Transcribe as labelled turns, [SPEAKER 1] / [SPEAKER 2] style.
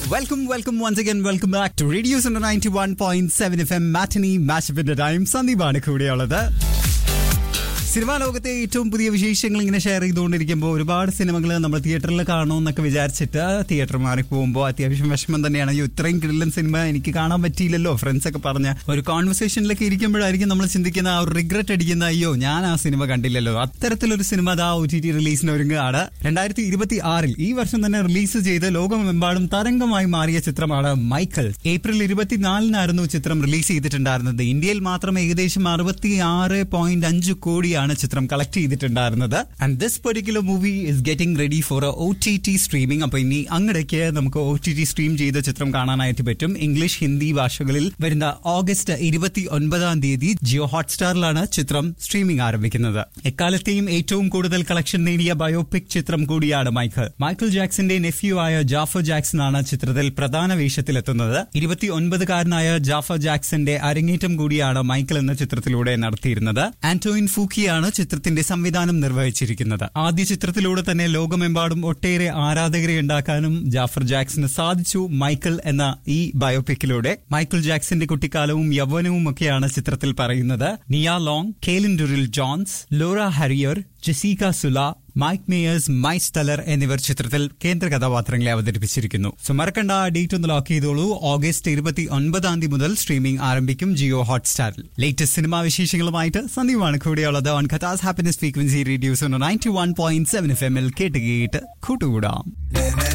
[SPEAKER 1] welcome welcome once again welcome back to radio ninety one point seven F M matinee മാച്ചപ്പിന്റെ time സന്ദീപാണ് കൂടെയുള്ളത് cinema ലോകത്തെ ഏറ്റവും പുതിയ വിശേഷങ്ങൾ ഇങ്ങനെ ഷെയർ ചെയ്തുകൊണ്ടിരിക്കുമ്പോൾ ഒരുപാട് സിനിമകൾ നമ്മൾ തിയേറ്ററിൽ കാണുമെന്നൊക്കെ വിചാരിച്ചിട്ട് തിയേറ്റർ മാറി പോകുമ്പോൾ അത്യാവശ്യം വിഷമം തന്നെയാണ് അയ്യോ ഇത്രയും കിടലൻ സിനിമ എനിക്ക് കാണാൻ പറ്റിയില്ലല്ലോ ഫ്രണ്ട്സ് ഒക്കെ പറഞ്ഞ ഒരു കോൺവെർസേഷനിലൊക്കെ ഇരിക്കുമ്പോഴായിരിക്കും നമ്മൾ ചിന്തിക്കുന്ന ആ ഒരു റിഗ്രറ്റ് അടിക്കുന്ന അയ്യോ ഞാൻ ആ സിനിമ കണ്ടില്ലല്ലോ അത്തരത്തിലൊരു സിനിമ അതാ ഒ ടി ടി റിലീസിന് ഒരുങ്ങുകയാണ് രണ്ടായിരത്തി ഇരുപത്തി ആറിൽ ഈ വർഷം തന്നെ റിലീസ് ചെയ്ത് ലോകമെമ്പാടും തരംഗമായി മാറിയ ചിത്രമാണ് മൈക്കൽ ഏപ്രിൽ ഇരുപത്തിനാലിനായിരുന്നു ചിത്രം റിലീസ് ചെയ്തിട്ടുണ്ടായിരുന്നത് ഇന്ത്യയിൽ മാത്രം ഏകദേശം അറുപത്തി ആറ് പോയിന്റ് അഞ്ച് കോടിയാണ് ചിത്രം കളക്ട് ചെയ്തിട്ടുണ്ടായിരുന്നത് and this particular movie is getting ready for O T T streaming അപ്പൊ ഇനി അങ്ങടേക്ക് നമുക്ക് ഒ ടി ടി സ്ട്രീം ചെയ്ത ചിത്രം കാണാനായിട്ട് പറ്റും ഇംഗ്ലീഷ് ഹിന്ദി ഭാഷകളിൽ വരുന്ന ഓഗസ്റ്റ് ഇരുപത്തി ഒൻപതാം തീയതി ജിയോ ഹോട്ട്സ്റ്റാറിലാണ് ചിത്രം സ്ട്രീമിംഗ് ആരംഭിക്കുന്നത് എക്കാലത്തെയും ഏറ്റവും കൂടുതൽ കളക്ഷൻ നേടിയ ബയോപിക് ചിത്രം കൂടിയാണ് മൈക്കിൾ മൈക്കിൾ ജാക്സന്റെ നെഫ്യൂ ആയ ജാഫർ ജാക്സൺ ആണ് ചിത്രത്തിൽ പ്രധാന വേഷത്തിലെത്തുന്നത് ഇരുപത്തി ഒൻപതുകാരനായ ജാഫർ ജാക്സന്റെ അരങ്ങേറ്റം കൂടിയാണ് മൈക്കിൾ എന്ന ചിത്രത്തിലൂടെ നടത്തിയിരുന്നത് ആന്റോയിൻ ഫൂക്കിയാണ് ചിത്രത്തിന്റെ സംവിധാനം നിർവഹിച്ചിരിക്കുന്നത് ആദ്യ ചിത്രത്തിലൂടെ തന്നെ ലോകമെമ്പാടും ഒട്ടേറെ ആരാധകരെ ഉണ്ടാക്കാനും ജാഫർ ജാക്സന് സാധിച്ചു മൈക്കിൾ എന്ന ഈ ബയോപിക്കിലൂടെ മൈക്കിൾ ജാക്സന്റെ കുട്ടിക്കാലവും യൗവനവും ഒക്കെയാണ് ചിത്രത്തിൽ പറയുന്നത് നിയ ലോങ് കേലിൻ ഡുറിൽ Jones Laura Harrier Jessica Sula Mike Myers മൈസ് തലർ എന്നിവർ ചിത്രത്തിൽ കേന്ദ്ര കഥാപാത്രങ്ങളെ അവതരിപ്പിച്ചിരിക്കുന്നു സോ മറക്കണ്ട ആ ഡേറ്റ് ഒന്ന് ലോക്ക് ചെയ്തോളൂ ഓഗസ്റ്റ് ഇരുപത്തി ഒൻപതാം തീയതി മുതൽ സ്ട്രീമിംഗ് ആരംഭിക്കും ജിയോ ഹോട്ട്സ്റ്റാറിൽ ലേറ്റസ്റ്റ് സിനിമാ വിശേഷങ്ങളുമായിട്ട് സന്ദീപാണ് കൂടെയുള്ളത് ഓൺ കഥാസ് happiness frequency radio's ninety one point seven F എമ്മിൽ കേട്ട് കേട്ട് കൂട്ടുകൂടാം